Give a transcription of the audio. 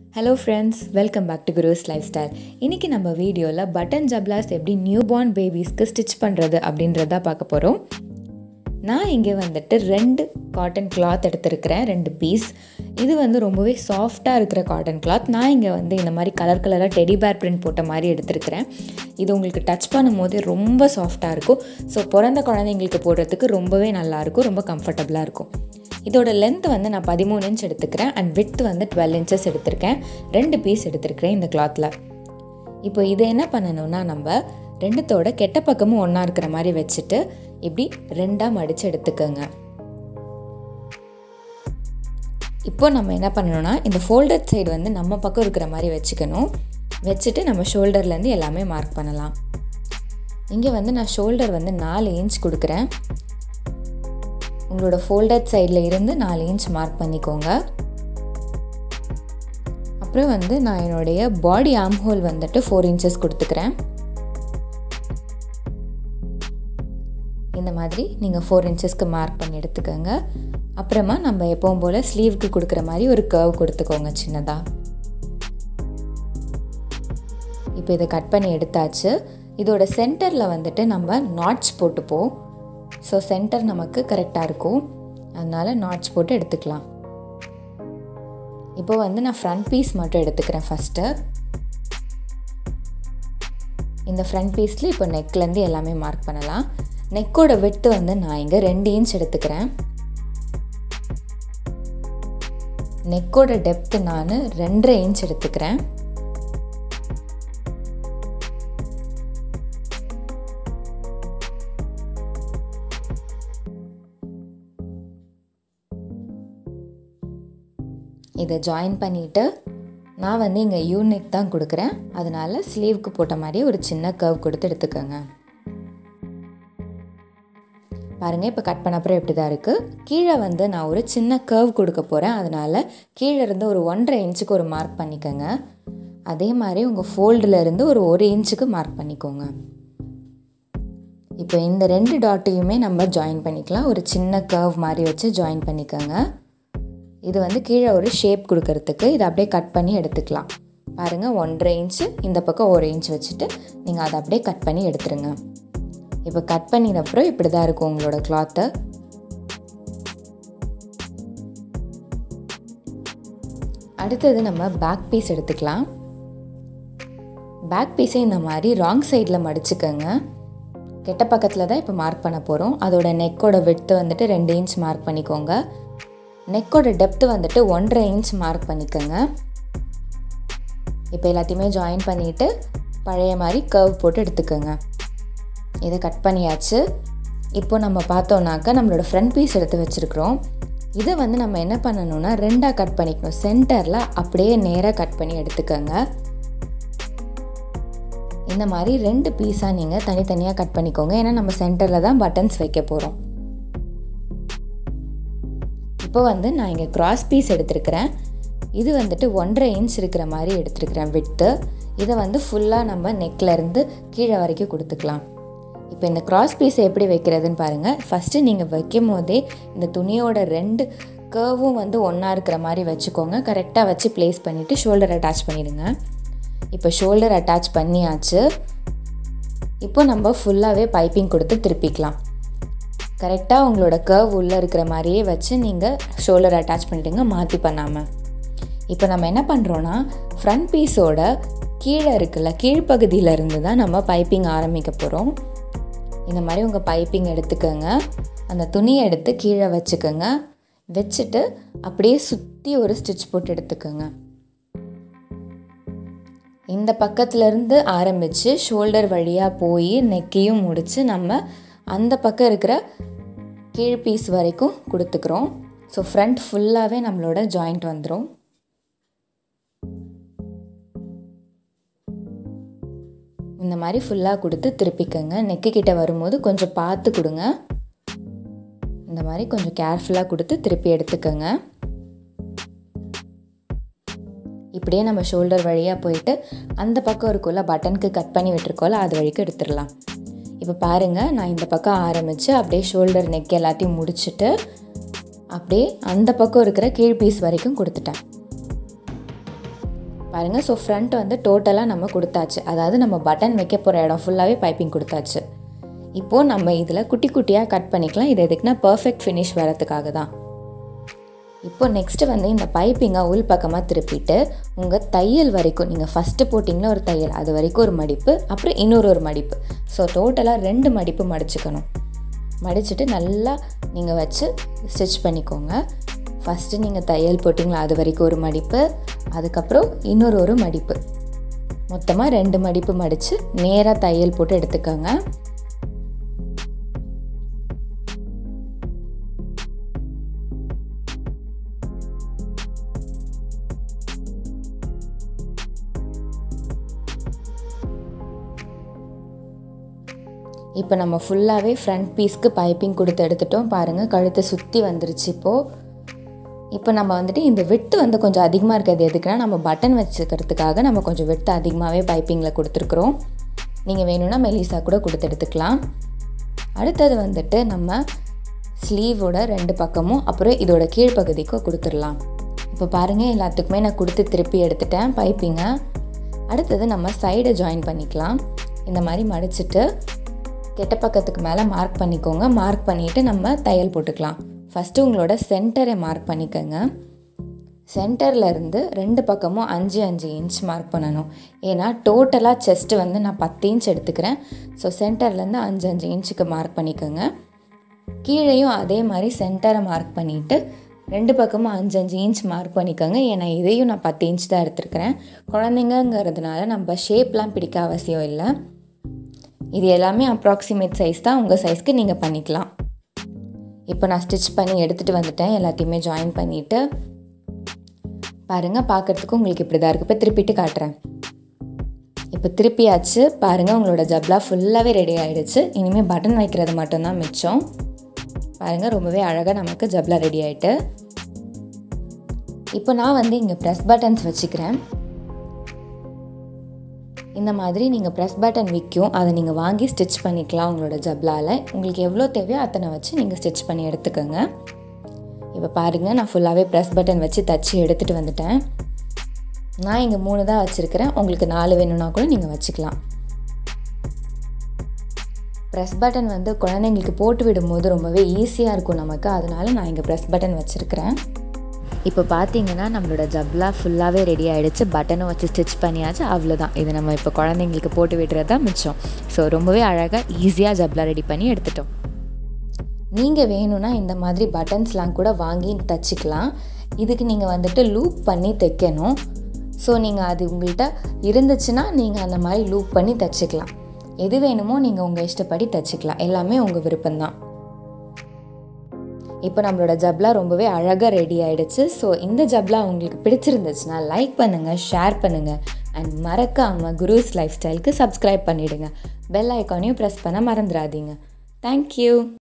hello friends welcome back to Guru's lifestyle இன்றைக்கி நம்ம வீடியோவில் பட்டன் ஜப்லாஸ் எப்படி நியூ பார்ன் பேபிஸ்க்கு ஸ்டிச் பண்ணுறது அப்படின்றத பார்க்க போகிறோம் நான் இங்கே வந்துட்டு ரெண்டு காட்டன் கிளாத் எடுத்திருக்கிறேன் ரெண்டு பீஸ் இது வந்து ரொம்பவே சாஃப்டாக இருக்கிற காட்டன் கிளாத் நான் இங்கே வந்து இந்த மாதிரி கலர் கலராக டெடி பேர் பிரிண்ட் போட்ட மாதிரி எடுத்திருக்கிறேன் இது உங்களுக்கு டச் பண்ணும்போது ரொம்ப சாஃப்டாக இருக்கும் ஸோ பிறந்த குழந்தைங்களுக்கு போடுறதுக்கு ரொம்பவே நல்லாயிருக்கும் ரொம்ப கம்ஃபர்டபுளாக இருக்கும் இதோட லென்த் வந்து நான் பதிமூணு இன்ச் எடுத்துக்கிறேன் அண்ட் வித் வந்து டுவெல் இன்ச்சஸ் எடுத்திருக்கேன் ரெண்டு பீஸ் எடுத்திருக்கிறேன் இந்த கிளாத்தில் இப்போ இதை என்ன பண்ணணும்னா நம்ம ரெண்டுத்தோட கெட்ட பக்கமும் ஒன்றா இருக்கிற மாதிரி வச்சுட்டு இப்படி ரெண்டாக மடித்து எடுத்துக்கோங்க இப்போ நம்ம என்ன பண்ணணும்னா இந்த ஃபோல்டட் சைடு வந்து நம்ம பக்கம் இருக்கிற மாதிரி வச்சுக்கணும் வச்சுட்டு நம்ம ஷோல்டர்லேருந்து எல்லாமே மார்க் பண்ணலாம் இங்கே வந்து நான் ஷோல்டர் வந்து நாலு இன்ச் கொடுக்குறேன் உங்களோட ஃபோல்டட் சைடில் இருந்து நாலு இன்ச் மார்க் பண்ணிக்கோங்க அப்புறம் வந்து நான் என்னுடைய பாடி ஆம் ஹோல் வந்துட்டு ஃபோர் இன்ச்சஸ் கொடுத்துக்கிறேன் இந்த மாதிரி நீங்கள் ஃபோர் இன்ச்சஸ்க்கு மார்க் பண்ணி எடுத்துக்கோங்க அப்புறமா நம்ம எப்பவும் போல் ஸ்லீவுக்கு கொடுக்குற மாதிரி ஒரு கர்வ் கொடுத்துக்கோங்க சின்னதாக இப்போ இதை கட் பண்ணி எடுத்தாச்சு இதோட சென்டரில் வந்துட்டு நம்ம நாட்ச் போட்டுப்போம் ஸோ சென்டர் நமக்கு கரெக்டாக இருக்கும் அதனால் நாட்ச் போட்டு எடுத்துக்கலாம் இப்போ வந்து நான் ஃப்ரண்ட் பீஸ் மட்டும் எடுத்துக்கிறேன் ஃபஸ்ட்டு இந்த ஃப்ரண்ட் பீஸில் இப்போ நெக்லேருந்து எல்லாமே மார்க் பண்ணலாம் நெக்கோட விட்டு வந்து நான் இங்கே ரெண்டு இன்ச் எடுத்துக்கிறேன் நெக்கோட டெப்த்து நான் ரெண்டரை இன்ச் எடுத்துக்கிறேன் இதை ஜாயின் பண்ணிவிட்டு நான் வந்து இங்கே யூனிக் தான் கொடுக்குறேன் அதனால் ஸ்லீவ்க்கு போட்ட மாதிரி ஒரு சின்ன கர்வ் கொடுத்து எடுத்துக்கோங்க பாருங்கள் இப்போ கட் பண்ண அப்புறம் இப்படி தான் இருக்குது கீழே வந்து நான் ஒரு சின்ன கர்வ் கொடுக்க போகிறேன் அதனால் கீழே இருந்து ஒரு ஒன்றரை இன்ச்சுக்கு ஒரு மார்க் பண்ணிக்கோங்க அதே மாதிரி உங்கள் ஃபோல்டில் இருந்து ஒரு ஒரு இன்ச்சுக்கு மார்க் பண்ணிக்கோங்க இப்போ இந்த ரெண்டு டாட்டையுமே நம்ம ஜாயின் பண்ணிக்கலாம் ஒரு சின்ன கர்வ் மாதிரி வச்சு ஜாயின் பண்ணிக்கோங்க இது வந்து கீழே ஒரு ஷேப் கொடுக்கறதுக்கு இதை அப்படியே கட் பண்ணி எடுத்துக்கலாம் பாருங்கள் ஒன்றரை இன்ச்சு இந்த பக்கம் ஒரு இன்ச் வச்சுட்டு நீங்கள் அதை அப்படியே கட் பண்ணி எடுத்துருங்க இப்போ கட் பண்ணின அப்புறம் இப்படி தான் இருக்கும் உங்களோட கிளாத்தை அடுத்தது நம்ம பேக் பீஸ் எடுத்துக்கலாம் பேக் பீஸை இந்த மாதிரி ராங் சைடில் மடிச்சுக்கோங்க கெட்ட பக்கத்தில் தான் இப்போ மார்க் பண்ண போகிறோம் அதோட நெக்கோட விட்டு வந்துட்டு ரெண்டு இன்ச் மார்க் பண்ணிக்கோங்க நெக்கோட டெப்த்து வந்துட்டு ஒன்றரை இன்ச் மார்க் பண்ணிக்கோங்க இப்போ எல்லாத்தையுமே ஜாயின் பண்ணிவிட்டு பழைய மாதிரி கர்வ் போட்டு எடுத்துக்கோங்க இதை கட் பண்ணியாச்சு இப்போ நம்ம பார்த்தோன்னாக்கா நம்மளோட ஃப்ரண்ட் பீஸ் எடுத்து வச்சுருக்குறோம் இதை வந்து நம்ம என்ன பண்ணணும்னா ரெண்டாக கட் பண்ணிக்கணும் சென்டரில் அப்படியே நேராக கட் பண்ணி எடுத்துக்கோங்க இந்த மாதிரி ரெண்டு பீஸாக நீங்கள் தனித்தனியாக கட் பண்ணிக்கோங்க ஏன்னா நம்ம சென்டரில் தான் பட்டன்ஸ் வைக்க போகிறோம் இப்போ வந்து நான் இங்கே க்ராஸ் பீஸ் எடுத்திருக்கிறேன் இது வந்துட்டு ஒன்றரை இன்ச் இருக்கிற மாதிரி எடுத்துருக்கிறேன் விட்டு இதை வந்து ஃபுல்லாக நம்ம நெக்லேருந்து கீழே வரைக்கும் கொடுத்துக்கலாம் இப்போ இந்த க்ராஸ் பீஸை எப்படி வைக்கிறதுன்னு பாருங்கள் ஃபஸ்ட்டு நீங்கள் வைக்கும் போதே இந்த துணியோட ரெண்டு கர்வும் வந்து ஒன்றா இருக்கிற மாதிரி வச்சுக்கோங்க கரெக்டாக வச்சு ப்ளேஸ் பண்ணிவிட்டு ஷோல்டர் அட்டாச் பண்ணிவிடுங்க இப்போ ஷோல்டர் அட்டாச் பண்ணியாச்சு இப்போ நம்ம ஃபுல்லாகவே பைப்பிங் கொடுத்து திருப்பிக்கலாம் கரெக்டாக உங்களோட கர்வ் உள்ளே இருக்கிற மாதிரியே வச்சு நீங்கள் ஷோல்டர் அட்டாச் பண்ணிவிடுங்க மாற்றி பண்ணாமல் இப்போ நம்ம என்ன பண்ணுறோன்னா ஃப்ரண்ட் பீஸோட கீழே இருக்குல்ல கீழ்ப்பகுதியில் இருந்து தான் நம்ம பைப்பிங் ஆரம்பிக்க போகிறோம் இந்த மாதிரி உங்கள் பைப்பிங் எடுத்துக்கோங்க அந்த துணியை எடுத்து கீழே வச்சுக்கோங்க வச்சுட்டு அப்படியே சுற்றி ஒரு ஸ்டிச் போட்டு எடுத்துக்கோங்க இந்த பக்கத்துலேருந்து ஆரம்பித்து ஷோல்டர் வழியாக போய் நெக்கையும் முடித்து நம்ம அந்த பக்கம் இருக்கிற கீழ் பீஸ் வரைக்கும் கொடுத்துக்கிறோம் ஸோ ஃப்ரண்ட் ஃபுல்லாகவே நம்மளோட ஜாயிண்ட் வந்துடும் இந்த மாதிரி ஃபுல்லாக கொடுத்து திருப்பிக்கங்க நெக்கு கிட்ட வரும்போது கொஞ்சம் பார்த்து கொடுங்க இந்த மாதிரி கொஞ்சம் கேர்ஃபுல்லாக கொடுத்து திருப்பி எடுத்துக்கோங்க இப்படியே நம்ம ஷோல்டர் வழியாக போயிட்டு அந்த பக்கம் இருக்கும்ல பட்டனுக்கு கட் பண்ணி விட்டுருக்கோம்ல அது வரைக்கும் எடுத்துடலாம் இப்போ பாருங்கள் நான் இந்த பக்கம் ஆரம்பித்து அப்படியே ஷோல்டர் நெக் எல்லாத்தையும் முடிச்சுட்டு அப்படியே அந்த பக்கம் இருக்கிற கீழ் பீஸ் வரைக்கும் கொடுத்துட்டேன் பாருங்கள் ஸோ ஃப்ரண்ட் வந்து டோட்டலாக நம்ம கொடுத்தாச்சு அதாவது நம்ம பட்டன் வைக்க போகிற இடம் ஃபுல்லாகவே பைப்பிங் கொடுத்தாச்சு இப்போது நம்ம இதில் குட்டி குட்டியாக கட் பண்ணிக்கலாம் இது எதுக்குன்னா பர்ஃபெக்ட் ஃபினிஷ் வரதுக்காக தான் இப்போ நெக்ஸ்ட்டு வந்து இந்த பைப்பிங்கை உள் பக்கமாக திருப்பிட்டு உங்கள் தையல் வரைக்கும் நீங்கள் ஃபஸ்ட்டு போட்டிங்கன்னா ஒரு தையல் அது வரைக்கும் ஒரு மடிப்பு அப்புறம் இன்னொரு ஒரு மடிப்பு ஸோ டோட்டலாக ரெண்டு மடிப்பு மடிச்சுக்கணும் மடிச்சுட்டு நல்லா நீங்கள் வச்சு ஸ்டிச் பண்ணிக்கோங்க ஃபஸ்ட்டு நீங்கள் தையல் போட்டிங்களா அது வரைக்கும் ஒரு மடிப்பு அதுக்கப்புறம் இன்னொரு ஒரு மடிப்பு மொத்தமாக ரெண்டு மடிப்பு மடித்து நேராக தையல் போட்டு எடுத்துக்கோங்க இப்போ நம்ம ஃபுல்லாகவே ஃப்ரண்ட் பீஸ்க்கு பைப்பிங் கொடுத்து எடுத்துட்டோம் பாருங்கள் கழுத்தை சுற்றி வந்துருச்சு இப்போது இப்போ நம்ம வந்துட்டு இந்த விட்டு வந்து கொஞ்சம் அதிகமாக இருக்கிறது எதுக்குன்னா நம்ம பட்டன் வச்சுக்கிறதுக்காக நம்ம கொஞ்சம் விட்டு அதிகமாகவே பைப்பிங்கில் கொடுத்துருக்குறோம் நீங்கள் வேணும்னா மெலிசா கூட கொடுத்து எடுத்துக்கலாம் அடுத்தது வந்துட்டு நம்ம ஸ்லீவோட ரெண்டு பக்கமும் அப்புறம் இதோட கீழ்ப்பகுதிக்கும் கொடுத்துடலாம் இப்போ பாருங்கள் எல்லாத்துக்குமே நான் கொடுத்து திருப்பி எடுத்துட்டேன் பைப்பிங்கை அடுத்தது நம்ம சைடை ஜாயின் பண்ணிக்கலாம் இந்த மாதிரி மடிச்சுட்டு கெட்ட பக்கத்துக்கு மேலே மார்க் பண்ணிக்கோங்க மார்க் பண்ணிவிட்டு நம்ம தையல் போட்டுக்கலாம் ஃபஸ்ட்டு உங்களோட சென்டரை மார்க் பண்ணிக்கோங்க சென்டரில் இருந்து ரெண்டு பக்கமும் அஞ்சு அஞ்சு இன்ச் மார்க் பண்ணணும் ஏன்னா டோட்டலாக செஸ்ட்டு வந்து நான் பத்து இன்ச் எடுத்துக்கிறேன் ஸோ சென்டர்லேருந்து அஞ்சு அஞ்சு இன்ச்சுக்கு மார்க் பண்ணிக்கோங்க கீழேயும் அதே மாதிரி சென்டரை மார்க் பண்ணிவிட்டு ரெண்டு பக்கமும் அஞ்சு அஞ்சு இன்ச் மார்க் பண்ணிக்கோங்க ஏன்னா இதையும் நான் பத்து இன்ச் தான் எடுத்துருக்கிறேன் குழந்தைங்கங்கிறதுனால நம்ம ஷேப்லாம் பிடிக்க அவசியம் இல்லை இது எல்லாமே அப்ராக்சிமேட் சைஸ் தான் உங்கள் சைஸ்க்கு நீங்கள் பண்ணிக்கலாம் இப்போ நான் ஸ்டிச் பண்ணி எடுத்துகிட்டு வந்துட்டேன் எல்லாத்தையுமே ஜாயின் பண்ணிவிட்டு பாருங்கள் பார்க்குறதுக்கு உங்களுக்கு இப்படி தான் இருக்குது இப்போ திருப்பிட்டு காட்டுறேன் இப்போ திருப்பியாச்சு பாருங்கள் உங்களோட ஜப்லா ஃபுல்லாகவே ரெடி ஆகிடுச்சு இனிமேல் பட்டன் வைக்கிறது மட்டும்தான் மிச்சம் பாருங்கள் ரொம்பவே அழகாக நமக்கு ஜப்லா ரெடி ஆகிட்டு இப்போ நான் வந்து இங்கே ப்ரெஸ் பட்டன்ஸ் வச்சுக்கிறேன் இந்த மாதிரி நீங்கள் ப்ரெஸ் பட்டன் விற்கும் அதை நீங்கள் வாங்கி ஸ்டிச் பண்ணிக்கலாம் உங்களோட ஜப்லாவில் உங்களுக்கு எவ்வளோ தேவையோ அத்தனை வச்சு நீங்கள் ஸ்டிச் பண்ணி எடுத்துக்கோங்க இப்போ பாருங்கள் நான் ஃபுல்லாகவே ப்ரெஸ் பட்டன் வச்சு தச்சு எடுத்துகிட்டு வந்துட்டேன் நான் இங்கே மூணு தான் வச்சுருக்கிறேன் உங்களுக்கு நாலு வேணும்னா கூட நீங்கள் வச்சுக்கலாம் ப்ரெஸ் பட்டன் வந்து குழந்தைங்களுக்கு போட்டு விடும்போது ரொம்பவே ஈஸியாக இருக்கும் நமக்கு அதனால நான் இங்கே ப்ரெஸ் பட்டன் வச்சுருக்கிறேன் இப்போ பார்த்தீங்கன்னா நம்மளோட ஜப்லா ஃபுல்லாகவே ரெடி ஆகிடுச்சு பட்டனும் வச்சு ஸ்டிச் பண்ணியாச்சு அவ்வளோதான் இது நம்ம இப்போ குழந்தைங்களுக்கு போட்டு விடுறது தான் மிச்சம் ஸோ ரொம்பவே அழகாக ஈஸியாக ஜப்லா ரெடி பண்ணி எடுத்துட்டோம் நீங்கள் வேணும்னா இந்த மாதிரி பட்டன்ஸ்லாம் கூட வாங்கி தச்சுக்கலாம் இதுக்கு நீங்கள் வந்துட்டு லூப் பண்ணி தைக்கணும் ஸோ நீங்கள் அது உங்கள்கிட்ட இருந்துச்சுன்னா நீங்கள் அந்த மாதிரி லூப் பண்ணி தைச்சிக்கலாம் எது வேணுமோ நீங்கள் உங்கள் இஷ்டப்படி தைச்சிக்கலாம் எல்லாமே உங்கள் விருப்பம்தான் இப்போ நம்மளோட ஜப்லா ரொம்பவே அழகாக ரெடி ஆகிடுச்சு ஸோ இந்த ஜப்லா உங்களுக்கு பிடிச்சிருந்துச்சுன்னா லைக் பண்ணுங்கள் ஷேர் பண்ணுங்கள் அண்ட் மறக்காமல் குரூஸ் லைஃப் ஸ்டைலுக்கு சப்ஸ்கிரைப் பண்ணிவிடுங்க பெல் ஐக்கானையும் ப்ரெஸ் பண்ண மறந்துடாதீங்க தேங்க்யூ